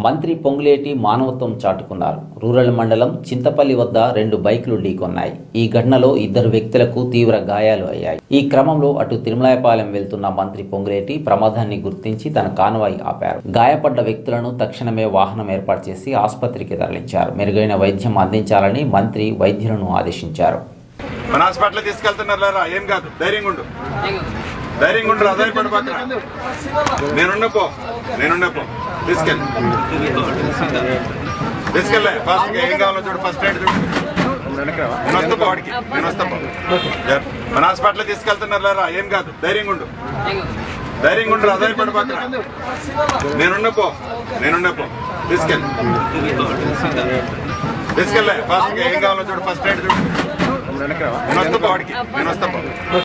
మంత్రి పొంగులేటి మానవత్వం చాటుకున్నారు రూరల్ మండలం చింతపల్లి వద్ద రెండు బైకులు ఢీకొన్నాయి ఈ ఘటనలో ఇద్దరు వ్యక్తులకు తీవ్ర గాయాలు అయ్యాయి ఈ క్రమంలో అటు తిరుమలాయపాలెం వెళ్తున్న మంత్రి పొంగులేటి ప్రమాదాన్ని గుర్తించి తన కాన్వాయ్ ఆపారు గాయపడ్డ వ్యక్తులను తక్షణమే వాహనం ఏర్పాటు చేసి ఆసుపత్రికి తరలించారు మెరుగైన వైద్యం అందించాలని మంత్రి వైద్యులను ఆదేశించారు మన హాస్పిటల్ తీసుకెళ్తున్నారు లేరా ఏం కాదు ధైర్యంగా ఉండు ధైర్యంగా ఉండు అదే పడిపోతున్నా నేనున్న పో నేనున్న పో తీసుకెళ్ళి తీసుకెళ్ళే ఫస్ట్ ఏం కావాలో చూడు ఫస్ట్ ఎయిడ్ చూడు నేను వస్తా పో వాడికి నేను వస్తా పో జర. మన హాస్పిటల్ తీసుకెళ్తున్నారు లేరా ఏం కాదు ధైర్యంగా ఉండు ధైర్యంగా ఉండు అదే పడిపోతున్నా నేనున్న పో నేనున్న పో తీసుకెళ్ళి తీసుకెళ్ళే ఫస్ట్ ఏం కావాలో చూడు ఫస్ట్ ఎయిడ్ చూడు నేను వస్తా పో వాడికి నేను వస్తా పో